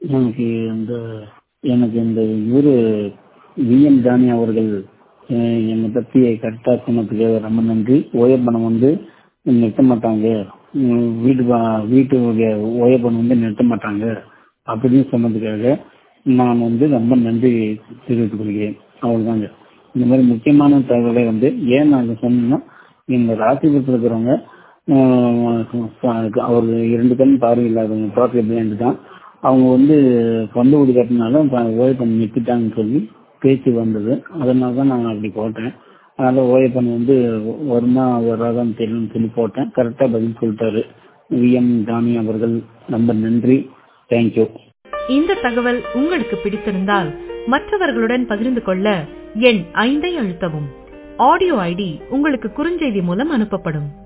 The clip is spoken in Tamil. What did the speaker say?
எனக்கு இந்த எனக்கு இந்த இவரு விஎம் தானி அவர்கள் அஹ், என்னை பத்தி கரெக்டா சொன்னதுக்கு ரொம்ப நன்றி ஓயப்பணம் வந்து நிறுத்த மாட்டாங்க உம், வீட்டு வா- வீட்டு ஓயப்பணம் வந்து நிறுத்த மாட்டாங்க அப்படின்னு சொன்னதுக்காக நான் வந்து ரொம்ப நன்றி தெரிவித்துக் கொள்கிறேன் அவ்வளவுதாங்க இந்த மாதிரி முக்கியமான தகவலை வந்து ஏன் நான் இதை சொன்னேன்னா எங்க ராசிபுரத்தில் இருக்கிறவங்க ஆஹ், அவர் இரண்டு கண் பார்வை இல்லாதவங்க டோட்டல் பிளைண்ட் தான் அவங்க வந்து சொந்த வீடு கட்டினால ஓய்வு நிறுத்திட்டாங்கன்னு சொல்லி பேச்சு வந்தது அதனால தான் நான் அப்படி போட்டேன் அதனால ஓயப்பன் வந்து வருமா வராதான்னு தெரியும்னு சொல்லி போட்டேன் கரெக்டா பதில் சொல்லிட்டாரு விஎம் தாமி அவர்கள் ரொம்ப நன்றி தேங்க்யூ இந்த தகவல் உங்களுக்கு பிடித்திருந்தால் மற்றவர்களுடன் பகிர்ந்து கொள்ள எண் ஐந்தை அழுத்தவும் ஆடியோ ஐடி உங்களுக்கு குறுஞ்செய்தி மூலம் அனுப்பப்படும்